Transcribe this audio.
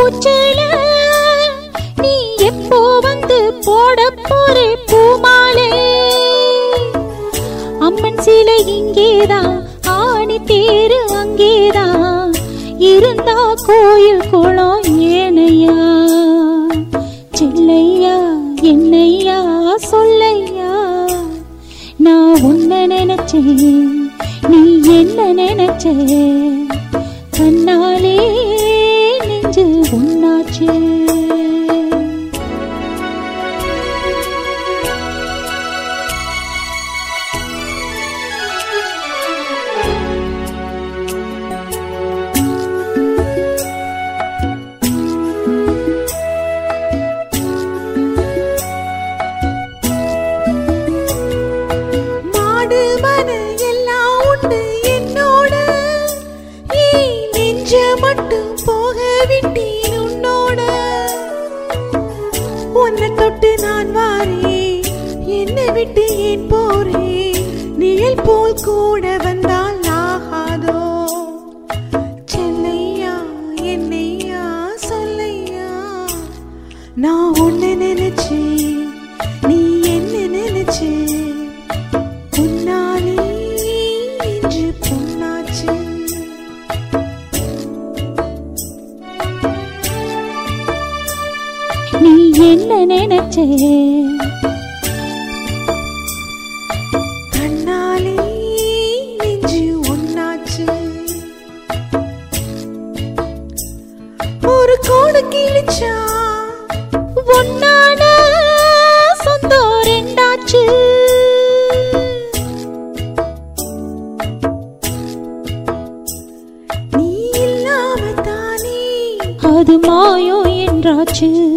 பூச்சேல நீ எப்போ வந்து போட போறே பூமாலே அம்மன் சிலை இங்கேதான் ஆணி தேரு அங்கேதான் இருந்தா கோயில் குளம் ஏனையா சில்லையா என்னையா சொல்லையா நான் உன்னை நினைச்சேன் நீ என்ன நினைச்ச கண்ணாலே நெஞ்சு உன்னாச்சு மாடு மன எல்லாம் உண்டு என்னோட ஏன் நெஞ்ச மட்டும் போக விட்டேன் உன்னோட உன்னை தொட்டு நான் வாரேன் என்னை விட்டு ஏன் போறேன் நிழல் போல் கூட வந்தால் ஆகாதோ செல்லையா என்னையா சொல்லையா நான் உன்னை நினைச்சேன் நீ என்ன நினைச்சே பொன்னாலே இன்று பொன்னாச்சு நீ என்ன நினைச்ச கண்ணாலே நெஞ்சு ஒன்னாச்சு ஒரு கோடு கிழிச்சா ஒன்னான சொந்தம் ரெண்டாச்சு நீ இல்லாம தானே அது மாயம் என்றாச்சு